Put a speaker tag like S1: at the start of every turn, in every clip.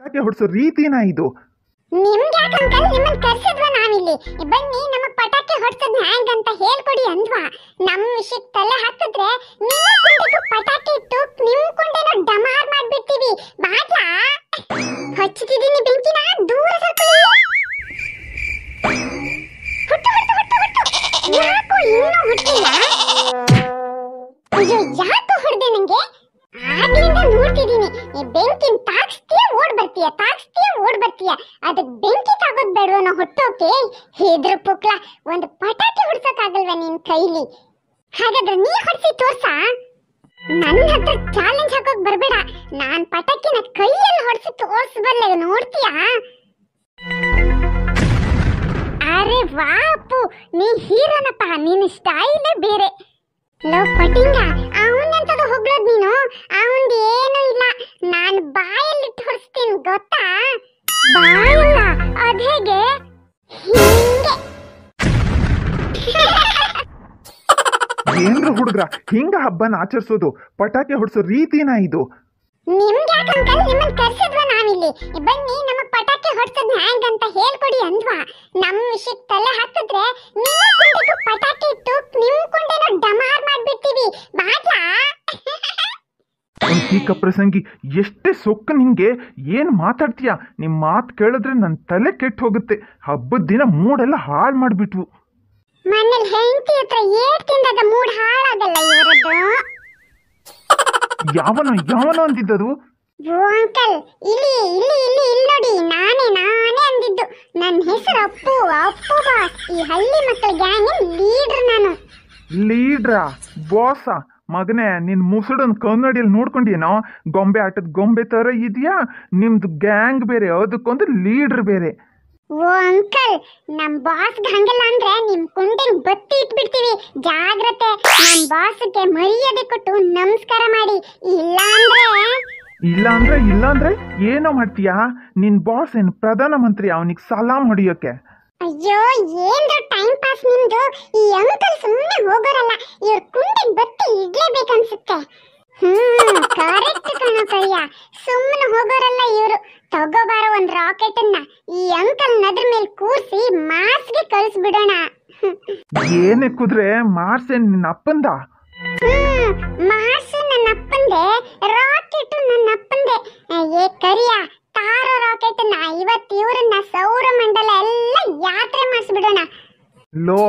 S1: ಪಟಾಕಿ ಹೊಡ್ಸೋ ರೀತಿನ ಇದು
S2: ನಿಮ್ಗೆ ಯಾಕಂಕಲ್ ನಿಮ್ಮನ್ನ ಕರ್ಸಿದ್ವ ನಾವಿಲ್ಲಿ ಬನ್ನಿ ನಮಗ್ ಪಟಾಕಿ ಹೊಡ್ಸದ್ ಹ್ಯಾಂಗ್ ಅಂತ ಹೇಳ್ಕೊಡಿ ಅಂದ್ವಾ ನಮ್ ವಿಷಯಕ್ ತಲೆ ಹಾಕಿದ್ರೆ ನಿಮ್ಮ ಕುಂಡಿಗೂ ಪಟಾಕಿ ಇಟ್ಟು ನಿಮ್ ಕುಂಡೆನೋ ಡಮಾರ್ ಮಾಡ್ಬಿಡ್ತೀವಿ ಬಾಟ್ಲಾ ಹಚ್ಚುತ್ತಿದ್ದೀನಿ ಬೆಂಕಿನ ದೂರ ಸರ್ಕೊಳ್ಳಿ ಹುಟ್ಟು ಹುಟ್ಟು ಹುಟ್ಟು ಹುಟ್ಟು ಯಾಕೋ ಇನ್ನೂ ಹುಟ್ಟಿಲ್ಲ ಅಯ್ಯೋ ಯಾಕೋ ಹೊಡೆದೆ ನಂಗೆ ಆಗ್ಲಿಂದ ನೋಡ್ತಿದೀನಿ ಈ ಬೆಂಕಿನ ತಾಕ್ಸ್ತೀಯ ಓಡ್ ಬರ್ತೀಯ ತಾಕ್ಸ್ತೀಯ ಓಡ್ ಬರ್ತೀಯ ಅದಕ್ ಬೆಂಕಿ ತಾಗೋದ್ ಬೇಡವನ ಹೊಟ್ಟೋಕೆ ಹೆದ್ರ ಪುಕ್ಲ ಒಂದು ಪಟಾಕಿ ಹೊಡ್ಸಕ್ಕಾಗಲ್ವಾ ನಿನ್ ಕೈಲಿ ಹಾಗಾದ್ರೆ ನೀ ಹೊಡ್ಸಿ ತೋರ್ಸ ನನ್ನ ಹತ್ರ ಚಾಲೆಂಜ್ ಹಾಕೋಕ್ ಬರ್ಬೇಡ ನಾನ್ ಪಟಾಕಿನ ಕೈಯಲ್ಲಿ ಹೊಡ್ಸಿ ತೋರ್ಸ್ಬಲ್ಲೆ ನೋಡ್ತೀಯಾ ಅರೆ ವಾಪು ನೀ ಹೀರೋನಪ್ಪ ನಿನ್ನ ಸ್ಟೈಲೇ ಬೇರೆ ಲವ್ ಪಟಿಂಗ ಅವನಂತದು ಹೊಗಳೋದ್ ನೀನು ಅವಂದ್ ಏನು ಇಲ್ಲ ನಾನು ಬಾಯಲ್ಲಿಟ್ಟು ಹೊರಿಸ್ತೀನಿ ಗೊತ್ತಾ ಬಾಯಲ್ಲ ಅದೇಗೆ ಹಿಂಗೆ
S1: ಏನ್ರ ಹುಡುಗ್ರ ಹಿಂಗ ಹಬ್ಬನ ಆಚರಿಸೋದು ಪಟಾಕಿ ಹೊಡ್ಸೋ ರೀತಿನ ಇದು
S2: ನಿಮ್ಗೆ ಯಾಕಂಕಲ್ ನಿಮ್ಮನ್ನ ಕರ್ಸಿದ್ವ ನಾವಿಲ್ಲಿ ಬನ್ನಿ ನಮಗ್ ಪಟಾಕಿ ಹೊಡ್ಸದ್ ಹ್ಯಾಂಗ್ ಅಂತ ಹೇಳ್ಕೊಡಿ ಅಂದ್ವಾ ನಮ್ ವಿಷಯಕ್ ತಲೆ ಹಾಕಿದ್ರೆ ನಿಮ್ಮ ಕುಂಡಿಗೂ ಪಟಾಕಿ ಇಟ್ಟು ನಿಮ್ ಕುಂಡೆನೋ ಡಮಾರ್ ಮಾಡ್ಬಿಡ್ತೀವಿ ಬಾಟ್ಲಾ
S1: ಟೀಕ ಪ್ರಸಂಗಿ ಎಷ್ಟೇ ಸೊಕ್ಕ ನಿಂಗೆ ಏನ್ ಮಾತಾಡ್ತೀಯ ನಿಮ್ ಮಾತು ಕೇಳಿದ್ರೆ ನನ್ನ ತಲೆ ಕೆಟ್ಟು ಹೋಗುತ್ತೆ ಹಬ್ಬದ ದಿನ ಮೂಡೆಲ್ಲ ಹಾಳು ಮಾಡ್ಬಿಟ್ವು
S2: ಮನೇಲಿ ಹೆಂಡತಿ ಹತ್ರ ಏಟ್ ತಿಂದಾಗ ಮೂಡ್ ಹಾಳಾಗಲ್ಲ ಇವರದ್ದು
S1: ಯಾವನೋ ಯಾವನೋ ಅಂದಿದ್ದದು
S2: ಓ ಅಂಕಲ್ ಇಲ್ಲಿ ಇಲ್ಲಿ ಇಲ್ಲಿ ಇಲ್ಲಿ ನೋಡಿ ನಾನೇ ನಾನೇ ಅಂದಿದ್ದು ನನ್ನ ಹೆಸರು ಅಪ್ಪು ಅಪ್ಪು ಬಾಸ್ ಈ ಹಳ್ಳಿ ಮಕ್ಕಳ ಗ್ಯಾಂಗ್ ಲೀಡರ್ ನಾನು
S1: ಲೀಡ್ರಾ ಬಾಸ ಮಗನೇ ನಿನ್ ಮುಸುಡನ್ ಕನ್ನಡಿಯಲ್ಲಿ ನೋಡ್ಕೊಂಡೇನೋ ಗೊಂಬೆ ಆಟದ ಗೊಂಬೆ ತರ ಇದೆಯಾ ನಿಮ್ದು ಗ್ಯಾಂಗ್ ಬೇರೆ ಅದಕ್ಕೊಂದು ಲೀಡರ್ ಬೇರೆ
S2: ಓ ಅಂಕಲ್ ನಮ್ ಬಾಸ್ಗೆ ಹಂಗಲ್ಲ ಅಂದ್ರೆ ನಿಮ್ ಕುಂಡಿನ ಬತ್ತಿ ಇಟ್ಬಿಡ್ತೀವಿ ಜಾಗ್ರತೆ ನಮ್ ಬಾಸ್ಗೆ ಮರ್ಯಾದೆ ಕೊಟ್ಟು ನಮಸ್ಕಾರ ಮಾಡಿ ಇಲ್ಲ ಅಂದ್ರೆ
S1: ಇಲ್ಲ ಅಂದ್ರೆ ಇಲ್ಲ ಅಂದ್ರೆ ಏನೋ ಮಾಡ್ತೀಯಾ ನಿನ್ ಬಾಸ್ ಏನ್ ಪ್ರಧಾನ ಮಂತ್ರಿ ಅವನಿಗೆ ಸಲಾಮ್ ಹೊಡಿಯೋಕೆ
S2: ಅಯ್ಯೋ ಏನ್ರ ಟೈಮ್ ಪಾಸ್ ನಿಮ್ದು ಈ ಅಂಕಲ್ ಸುಮ್ಮನೆ ಹೋಗೋರಲ್ಲ ಇವ್ರ ಕುಂಡಿಗೆ ಬತ್ತಿ ಇಡ್ಲೇಬೇಕನ್ಸುತ್ತೆ ಹ್ಮ್ ಕರೆಕ್ಟ್ ಕಣೋ ಕಯ್ಯ ಸುಮ್ಮನೆ ಹೋಗೋರಲ್ಲ ಇವರು ತಗೋಬಾರೋ ಒಂದ್ ರಾಕೆಟ್ ಅನ್ನ ಈ ಅಂಕಲ್ ನದ್ರ ಮೇಲೆ ಕೂರ್ಸಿ ಮಾರ್ಸ್ಗೆ ಕಳಿಸ್ಬಿಡೋಣ
S1: ಏನೇ ಕುದ್ರೆ ಮಾರ್ಸೇನ್ ನಿನ್ನ ಅಪ್ಪಂದ
S2: ಹ್ಮ್ ಮಾರ್ಸ್ ನನ್ನ ಅಪ್ಪಂದೆ ರಾಕೆಟ್ ನನ್ನ ಅಪ್ಪಂದೆ ಏ ಕರಿಯ ತಾರೋ ರಾಕೆಟ್ ನ ಇವತ್ತು ಇವ್ರನ್ನ ಸೌರ ಮಂಡಲ ಎಲ್ಲ ಯಾತ್ರೆ ಮಾಡಿಸ್ಬಿಡೋಣ
S1: ಲೋ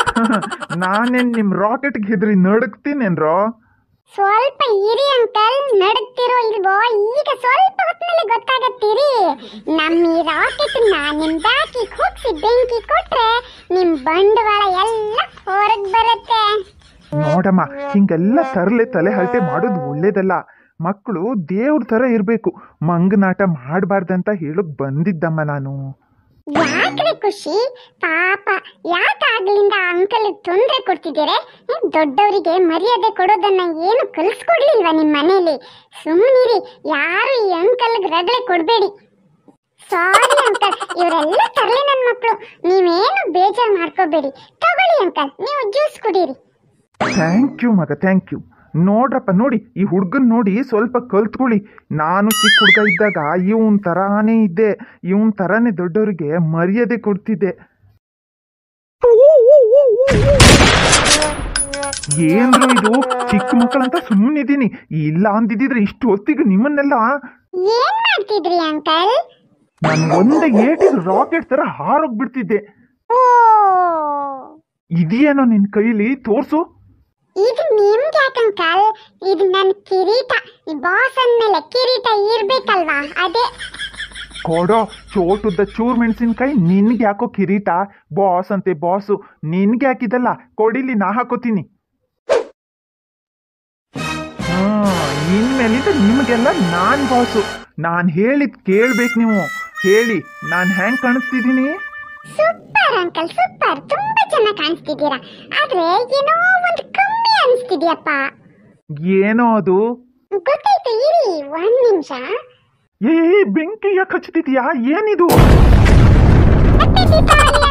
S1: ನಾನೇನ್ ನಿಮ್ ರಾಕೆಟ್ಗೆ ಹೆದ್ರಿ ನಡುಕ್ತೀನೇನ್ರೋ
S2: ಸ್ವಲ್ಪ ಇರಿ ಅಂಕಲ್ ನಡುತ್ತಿರೋ ಇಲ್ವೋ ಈಗ ಸ್ವಲ್ಪ ಹೊತ್ತಿನಲ್ಲಿ ಗೊತ್ತಾಗತ್ತೀರಿ ನಮ್ಮ ಈ ರಾಕೆಟ್ ನಿಮ್ ಬ್ಯಾಕಿಗೆ ಹೋಗ್ಸಿ ಬೆಂಕಿ ಕೊಟ್ರೆ ನಿಮ್ ಬಂಡವಾಳ ಎಲ್ಲ ಹೊರಗ್ ಬರುತ್ತೆ
S1: ನೋಡಮ್ಮ ಹಿಂಗೆಲ್ಲ ತರಲೆ ತಲೆ ಹರಟೆ ಮಾಡೋದು ಒಳ್ಳೇದಲ್ಲ ಮಕ್ಕಳು ದೇವ್ರ ಥರ ಇರಬೇಕು ಮಂಗನಾಟ ಮಾಡಬಾರ್ದಂತ ಹೇಳಕ್ ಬಂದಿದ್ದಮ್ಮ ನಾನು
S2: ಯಾಕ್ರೆ ಖುಷಿ ಪಾಪ ಯಾಕಾಗ್ಲಿಂದ ಅಂಕಲ್ ತೊಂದರೆ ಕೊಡ್ತಿದ್ದೀರೆ ಹ್ಮ್, ದೊಡ್ಡವರಿಗೆ ಮರ್ಯಾದೆ ಕೊಡೋದನ್ನ ಏನು ಕಲಿಸ್ಕೊಡ್ಲಿಲ್ವಾ ನಿಮ್ಮ ಮನೇಲಿ ಸುಮ್ಮನಿರಿ ಯಾರು ಈ ಅಂಕಲ್ಗೆ ರಗಳೆ ಕೊಡಬೇಡಿ ಸಾರಿ ಅಂಕಲ್ ಇವರೆಲ್ಲ ತರಲೆ ನನ್ನ ಮಕ್ಕಳು ನೀವೇನು ಬೇಜಾರು ಮಾಡ್ಕೋಬೇಡಿ ತಗೊಳ್ಳಿ ಅಂಕಲ್ ನೀವು ಜ್ಯೂಸ್ ಕುಡೀರಿ
S1: ಥ್ಯಾಂಕ್ ಯು ಮಗ ಥ್ಯಾಂಕ್ ಯು ನೋಡ್ರಪ್ಪ ನೋಡಿ ಈ ಹುಡ್ಗನ್ ನೋಡಿ ಸ್ವಲ್ಪ ಕಲ್ತ್ಕೊಳ್ಳಿ ನಾನು ಚಿಕ್ಕ ಹುಡುಗ ಇದ್ದಾಗ ಇವನ್ ತರಾನೇ ಇದ್ದೆ ಇವನ್ ತರಾನೇ ದೊಡ್ಡವರಿಗೆ ಮರ್ಯಾದೆ ಕೊಡ್ತಿದ್ದೆ ಏನ್ರು ಇದು ಚಿಕ್ಕ ಮಕ್ಕಳಂತ ಸುಮ್ಮನಿದ್ದೀನಿ ಇಲ್ಲ ಅಂದಿದ್ರೆ ಇಷ್ಟು ಹೊತ್ತಿಗೆ ನಿಮ್ಮನ್ನೆಲ್ಲ
S2: ಏನ್ ಮಾಡ್ತಿದ್ರಿ ಅಂಕಲ್
S1: ನಾನು ಒಂದೇ ಏಟಿಗೆ ರಾಕೆಟ್ ತರ ಹಾರೋಗ್ಬಿಡ್ತಿದ್ದೆ
S2: ಓ
S1: ಇದೇನೋ ನಿನ್ ಕೈಲಿ ತೋರ್ಸು
S2: ಇದು ನಿಮ್ಗೆ ಯಾಕಂಕಲ್ ಇದು ನನ್ನ ಕಿರೀಟ ಈ ಬಾಸ್ ಅಂದ್ಮೇಲೆ ಕಿರೀಟ ಇರ್ಬೇಕಲ್ವಾ ಅದೇ
S1: ಕೊಡೋ ಚೋಟುದ್ದ ಚೂರ್ ಮೆಣಸಿನ್ಕಾಯಿ ನಿನ್ಗೆ ಯಾಕೋ ಕಿರೀಟ ಬಾಸ್ ಅಂತೆ ಬಾಸು ನಿನ್ಗೆ ಹಾಕಿದಲ್ಲ ಕೊಡಿಲಿ ನಾ ಹಾಕೋತೀನಿ ಹಾ ಇನ್ಮೇಲಿಂದ ನಿಮಗೆಲ್ಲ ನಾನ್ ಬಾಸು ನಾನ್ ಹೇಳಿದ್ ಕೇಳ್ಬೇಕು ನೀವು ಹೇಳಿ ನಾನ್ ಹೆಂಗ್ ಕಾಣಿಸ್ತಿದ್ದೀನಿ
S2: ಸೂಪರ್ ಅಂಕಲ್ ಸೂಪರ್ ತುಂಬಾ ಚೆನ್ನಾಗಿ ಕಾಣಿಸ್ತಿದ್ದೀರಾ ಆದ್ರೆ ಏನೋ ಒಂದು ಕಮ್ಮಿ ಅನಿಸ್ತಿದ್ಯಪ್ಪ
S1: ಏನೋ ಅದು
S2: ಗೊತ್ತಾಯ್ತು ಇರಿ ಒಂದ್ ನಿಮಿಷ
S1: ಏ ಬೆಂಕಿ ಯಾಕೆ ಹಚ್ತಿದ್ಯಾ ಏನಿದು
S2: ಮತ್ತೆ ದೀಪಾವಳಿ